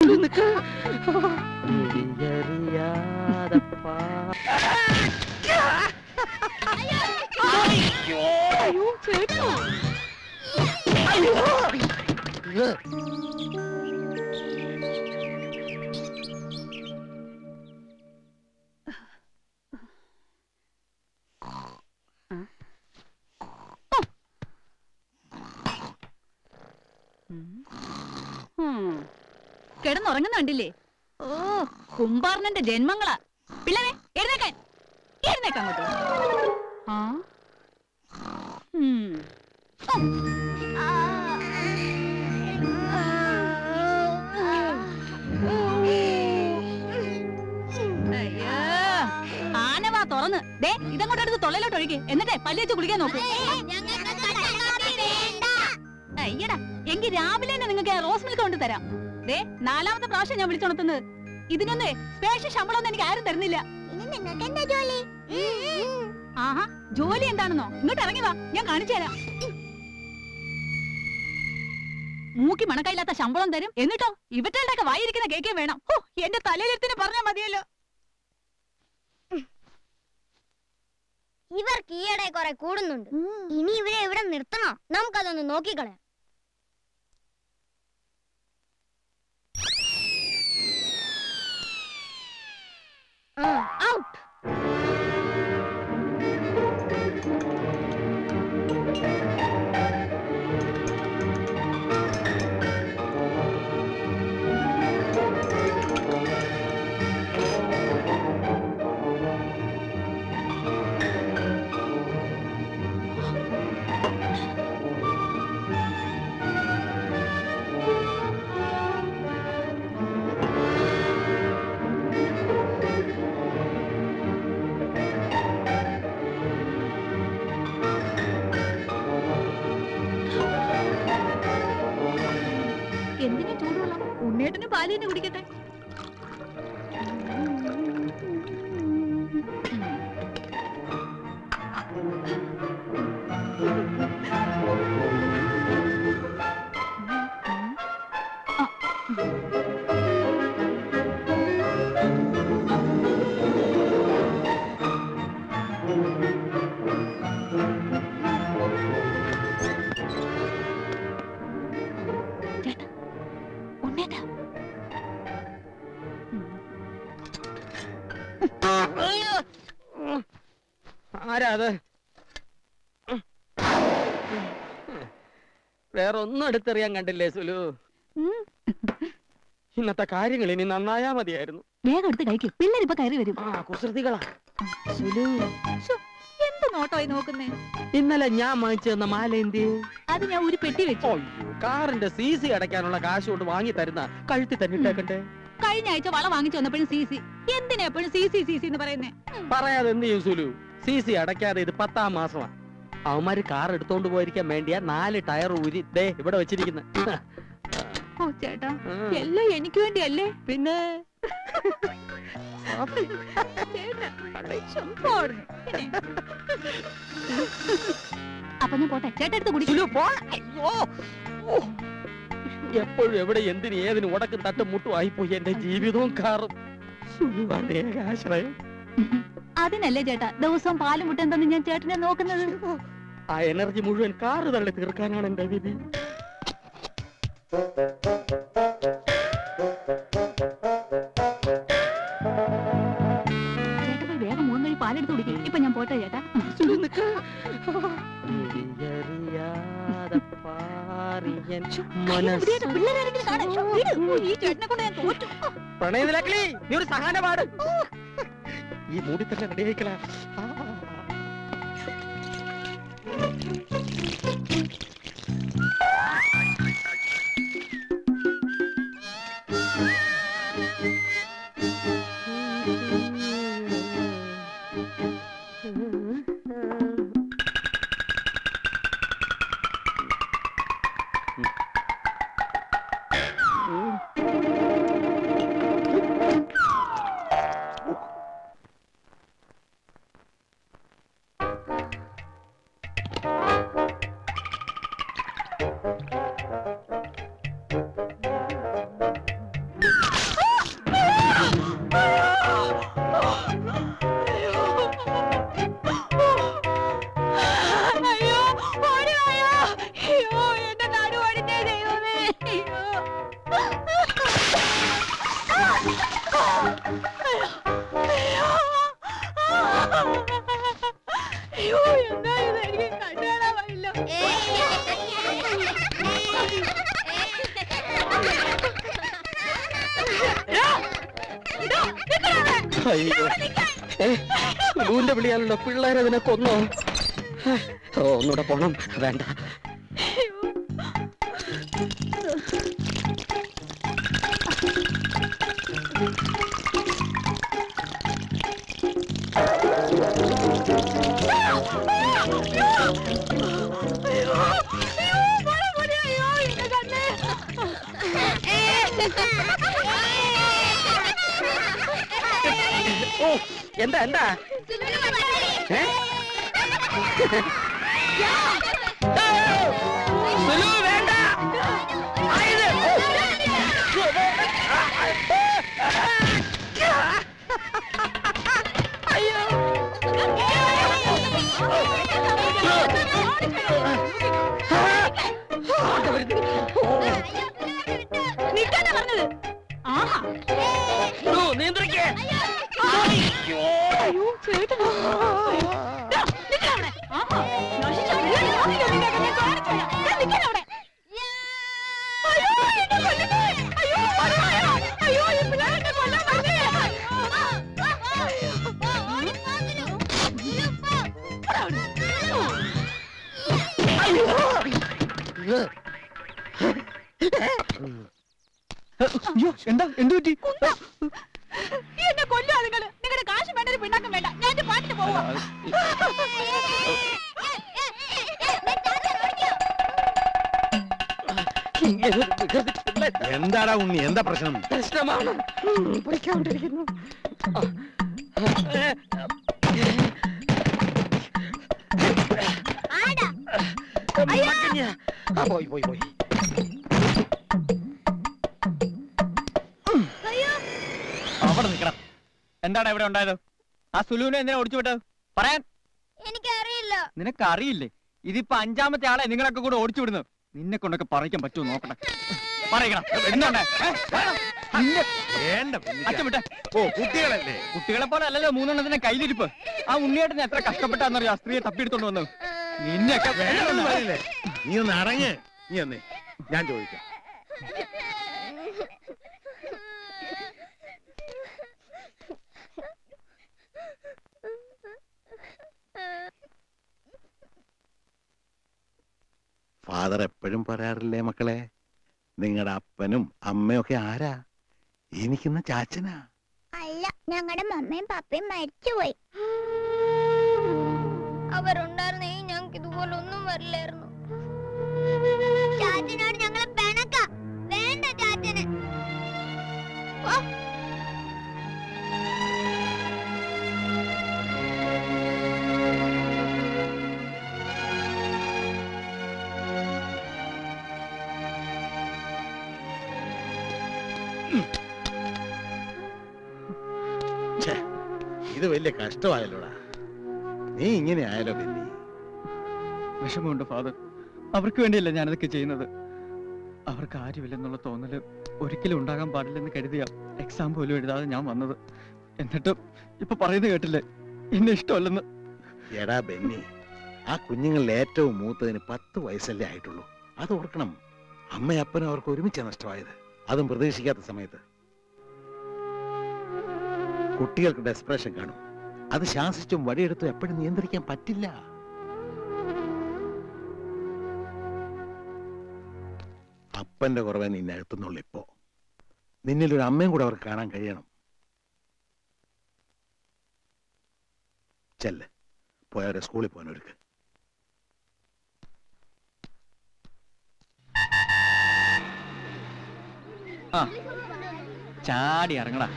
സുലു നിക്ക് അറിയാതെ അയ്യോ ചേട്ടോ കിടന്നുറങ്ങുന്ന കണ്ടില്ലേ ഓ കുംഭാർണന്റെ ജന്മങ്ങളാ പിള്ളേരെ എഴുന്നേക്കാൻ എഴുന്നേക്കാൻ അങ്ങോട്ട് ആ ഉം. അയ്യോ. ആനവാ തുറന്ന് ദേ ഇതങ്ങോട്ട് എടുത്ത് തൊള്ളയിലോട്ട് ഒഴുകി എന്നിട്ടേ പല്ല് വെച്ച് കുളിക്കാൻ നോക്കൂ അയ്യടാ എങ്കിൽ രാവിലെ തന്നെ നിങ്ങൾക്ക് റോസ് മിൽക്ക് കൊണ്ട് തരാം ദേ നാലാമത്തെ പ്രാവശ്യം ഞാൻ വിളിച്ചുണർത്തുന്നത് ഇതിനൊന്ന് സ്പെഷ്യൽ ശമ്പളമൊന്നും എനിക്ക് ആരും തരുന്നില്ല ആഹാ ജോലി എന്താണെന്നോ ഇങ്ങോട്ട് ഇറങ്ങി വാ ഞാൻ കാണിച്ചു തരാം മൂക്കി മണക്കയില്ലാത്ത ശമ്പളം തരും എന്നിട്ടോ ഇവറ്റകളുടെ ഒക്കെ വായിരിക്കുന്ന കേക്കേ വേണം ഹോ എന്റെ തലയിലെത്തിന് പറഞ്ഞാ മതിയല്ലോ ഇവർക്ക് ഈയിടെ കുറെ കൂടുന്നുണ്ട് ഇനി ഇവരെ ഇവിടെ നിർത്തണോ നമുക്കതൊന്ന് നോക്കിക്കളയാം ഔട്ട് എന്തിനാ ചൂടുവെള്ളം ഉണ്ണേട്ടന് പാല് തന്നെ കുടിക്കട്ടെ ചേട്ടാ ഉണ്ണേട്ടാ ആരാ അത് വേറെ ഒന്നും എടുത്തെറിയാൻ കണ്ടില്ലേ സുലു ഉം. ഇന്നത്തെ കാര്യങ്ങൾ ഇനി നന്നായാ മതിയായിരുന്നു വേഗം എടുത്ത് കഴിക്കും പിള്ളേരിപ്പൊ കയറി വരും ആ കുസൃതികളാ സുലു ശ്ശോ, എന്ത് നോട്ടമായി നോക്കുന്നേ ഇന്നലെ ഞാൻ വാങ്ങിച്ചു തന്ന മാല എന്തിയെ അത് ഞാൻ ഒരു പെട്ടി വെച്ചു അയ്യോ കാറിന്റെ സി സി അടയ്ക്കാനുള്ള കാശ് കൊണ്ട് വാങ്ങി തരുന്ന കഴുത്തി തന്നെ ഇട്ടേക്കണ്ടേ കഴിഞ്ഞ ആഴ്ച വള വാങ്ങിച്ചു വന്നപ്പോഴും സി സി എന്തിനാ എപ്പോഴും സി സി സി സി എന്ന് പറയുന്നേ പറയാതെ എന്ത് ചെയ്യും സുലു സി സി അടയ്ക്കാതെ ഇത് പത്താം മാസമാ അവന്മാര് കാർ എടുത്തോണ്ട് പോയിരിക്കാൻ വേണ്ടിയാ നാല് ടയർ ഊരി ദേ ഇവിടെ വെച്ചിരിക്കുന്നത് ഓ ചേട്ടാ എല്ലാം എനിക്ക് വേണ്ടിയല്ലേ പിന്നെ ചേട്ടാ, പോടുന്നു. പിന്നെ. അപ്പൊ ഞാൻ പോട്ടെ ചേട്ടാ എടുത്ത് കുടിക്കും സുലു പോ അയ്യോ ഓ. എപ്പോഴും എവിടെ എന്തിന് ഏതിന് ഉടക്കും തട്ടും മുട്ടും ആയിപ്പോയി എന്റെ ജീവിതവും കാറും സുലുവാണ് ഏകാശ്രയം അതിനല്ലേ ചേട്ടാ ദിവസവും പാലും മുട്ട എന്തെന്ന് ഞാൻ ചേട്ടനെ നോക്കുന്നത് ആ എനർജി മുഴുവൻ കാറ് തള്ളി തീർക്കാനാണ് എന്റെ വിധി ചേട്ടാ പോയി വേഗം മൂന്ന് കഴി പാലെടുത്ത് കുടിക്കും ഇപ്പൊ ഞാൻ പോട്ടെ ചേട്ടാ സുലു നിക്ക് വിധിയറിയാതെ പാറിയൻ മനസ്സ് ഇവിടെയായിട്ട് പിള്ളേരാരെങ്കിലും കാണാൻ. ശ്ശോ, വിട്. ഓ, ഈ ചേട്ടനെ കൊണ്ട് ഞാൻ തോറ്റു ഓ, പ്രണയനിലക്കളി നീ ഒരു സഹാന പാട് ഈ മൂടി തന്നെ റെഡിയായിക്കള അയ്യോ എന്താ ഇത് എനിക്ക് കണ്ടുകാണാൻ വയ്യല്ലോ അയ്യോ ഏ സുലുവിന്റെ വിളിയാണല്ലോ പിള്ളേരതിനെ കൊന്നോ ഓ ഒന്നുകൂടെ പോണം വേണ്ട ഓ എന്താ എന്താ ഏ? സുലു വേണ്ട ആയത്. ഓ. നിൽക്കാനാ പറഞ്ഞത് ആഹാ സുലു, നിയന്ത്രിക്ക്. അയ്യോ. അയ്യോ ചേട്ടനോ ദാ, നിക്കവിടെ. ആഹാ, നശിച്ച വീടാണല്ലോ നിന്റെ കണ്ണിൽ കാണിച്ചു തരാം. ദാ, നിക്കവിടെ. അയ്യോ, എന്നെ കൊല്ലുന്നേ. അയ്യോ, പറയാ. അയ്യോ, ഈ പിള്ളേരെ എന്നെ കൊല്ലാൻ വരുന്നേ. അയ്യോ എന്താ എന്ത് പറ്റി കുന്താ. ഈ എന്നെ കൊല്ലുവാ നിങ്ങള് നിങ്ങളുടെ കാശ് വേണ്ട ഒരു പിണ്ണാക്കം വേണ്ട ഞാൻ എന്റെ പാട്ടിന് പോവാ ഇങ്ങനെ ഒരു വികൃതി പിള്ളേർ എന്താടാ ഉണ്ണി എന്താ പ്രശ്നം പ്രശ്നമാണ് ഉം, പിടിക്കാണ്ടിരിക്കുന്നു ആ. ഏ, മകന്യാ. ആ, പോയി പോയി പോയി അവിടെ നിൽക്കണം എന്താണ് ഇവിടെ ഉണ്ടായത് ആ സുലുവിനെ എന്തിനാ ഓടിച്ചു വിട്ടത് പറയാൻ എനിക്കറിയില്ല നിനക്ക് അറിയില്ലേ ഇതിപ്പോ അഞ്ചാമത്തെ ആളെ നിങ്ങളൊക്കെ കൂടെ ഓടിച്ചു വിടുന്നത് നിന്നെ കൊണ്ടൊക്കെ പറയിക്കാൻ പറ്റുമോ നോക്കട്ടെ പറയണം എന്തുണ്ട് വേണ്ട കുഞ്ഞിക്ക. അച്ഛൻ വിട്ടെ ഓ കുട്ടികളല്ലേ കുട്ടികളെ പോലെ അല്ലല്ലോ മൂന്നെണ്ണത്തിന്റെ കയ്യിലിരിപ്പ് ആ ഉണ്ണിയേട്ടന് എത്ര കഷ്ടപ്പെട്ടാന്നറിയോ ആ സ്ത്രീയെ തപ്പിയെടുത്തോണ്ട് വന്നത് നിന്നെയൊക്കെ വേണമെന്ന് വേണമെന്ന് പറയില്ലേ നീ ഒന്ന് അടങ്ങ് നീ ഒന്ന് ഞാൻ ചോദിക്കാം ഫാദർ എപ്പോഴും പറയാറില്ലേ മക്കളെ നിങ്ങളുടെ അപ്പനും അമ്മയും ഒക്കെ ആരാ എനിക്കിന്ന് ചാച്ചനാ അല്ല ഞങ്ങളുടെ മമ്മയും പപ്പയും മരിച്ചുപോയി അവരുണ്ടായിരുന്നെങ്കിൽ ഞങ്ങൾക്ക് ഇതുപോലെ ഒന്നും വരില്ലായിരുന്നു ചാച്ചനോട് ഞങ്ങളെ പിണക്ക വേണ്ട ചാച്ചന് ഓ. ഛെ, ഇത് വലിയ കഷ്ടമായല്ലോടാ നീ ഇങ്ങനെ ആയാലോ ബെന്നി വിഷമമുണ്ട് ഫാദർ അവർക്ക് വേണ്ടിയല്ല ഞാനതൊക്കെ ചെയ്യുന്നത് അവർക്ക് ആരുമില്ലെന്നുള്ള തോന്നല് ഒരിക്കലും ഉണ്ടാകാൻ പാടില്ലെന്ന് കരുതിയ എക്സാം പോലും എഴുതാതെ ഞാൻ വന്നത് എന്നിട്ട് ഇപ്പൊ പറയുന്നത് കേട്ടില്ലേ എന്നെ ഇഷ്ടമല്ലെന്ന് എടാ ബെന്നി ആ കുഞ്ഞുങ്ങളിൽ ഏറ്റവും മൂത്തതിന് പത്ത് വയസ്സല്ലേ ആയിട്ടുള്ളൂ അത് ഓർക്കണം അമ്മയും അപ്പനും അവർക്ക് ഒരുമിച്ച് നഷ്ടമായത് അതും പ്രതീക്ഷിക്കാത്ത സമയത്ത് കുട്ടികൾക്ക് ഡെസ്പ്രഷൻ കാണും അത് ശാസിച്ചും വടിയെടുത്തും എപ്പോഴും നിയന്ത്രിക്കാൻ പറ്റില്ല അപ്പന്റെ കുറവേ നിന്നെ അകത്തുന്നുള്ളൂ ഇപ്പോ നിന്നിലൊരു അമ്മയും കൂടെ അവർക്ക് കാണാൻ കഴിയണം ചെല്ല് പോയവരെ സ്കൂളിൽ പോകാനൊരുക്ക് ആ ചാടി ഇറങ്ങടാ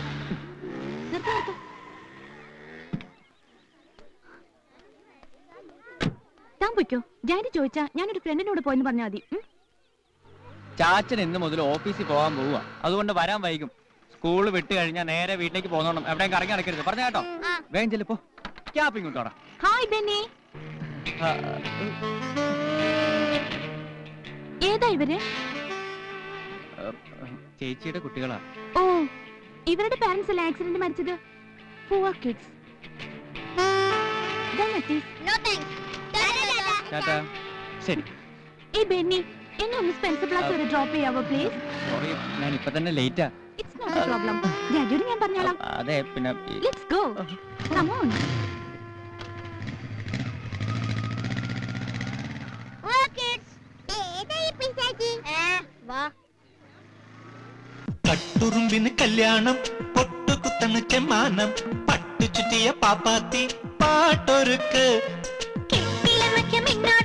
താൻ പൊയ്ക്കോ ഡാഡി ചോദിച്ചാ ഞാനൊരു ഫ്രണ്ടിനോട് പോയെന്ന് പറഞ്ഞാൽ മതി ഉം? ചാച്ചൻ ഇന്ന് മുതൽ ഓഫീസിൽ പോകാൻ പോവുക അതുകൊണ്ട് വരാൻ വൈകും സ്കൂൾ വിട്ട് കഴിഞ്ഞാൽ നേരെ വീട്ടിലേക്ക് പോന്നോണം എവിടെയും കറങ്ങി നടക്കരുത് പറഞ്ഞ കേട്ടോ ആ. വേഗം ചെല്ലിപ്പോ ക്യാപ്പ് ഇങ്ങോട്ടോടാ ഹായ് ബെന്നി ഏതാ ഇവര് ചേച്ചിയുടെ കുട്ടികളാ ഓ ഇവരുടെ പാരന്റ്സ് അല്ലേ ആക്സിഡന്റ് മരിച്ചത് poor kids no thanks tata ശരി ഏയ് ബെന്നി എന്നെ ഒന്ന് സ്പെൻസർ പ്ലാസ് വരെ ഡ്രോപ്പ് ചെയ്യാവോ പ്ലീസ് സോറി ഞാൻ ഇപ്പൊ തന്നെ ലേറ്റാ ഇറ്റ്സ് നോട്ട് എ പ്രോബ്ലം ഡാഡിയോട് ഞാൻ പറഞ്ഞോളാം അതെ പിന്നെ ഈ- ലെറ്റ്സ് ഗോ കം ഓൺ വാ കട്ടുറുമ്പിന് കല്യാണം പൊട്ടുകുത്തണ് ചെമ്മാനം പട്ടു ചുറ്റിയ പാപ്പാത്തി പാട്ടൊരുക്ക് കെട്ടിലമയ്ക്ക മിന്നാ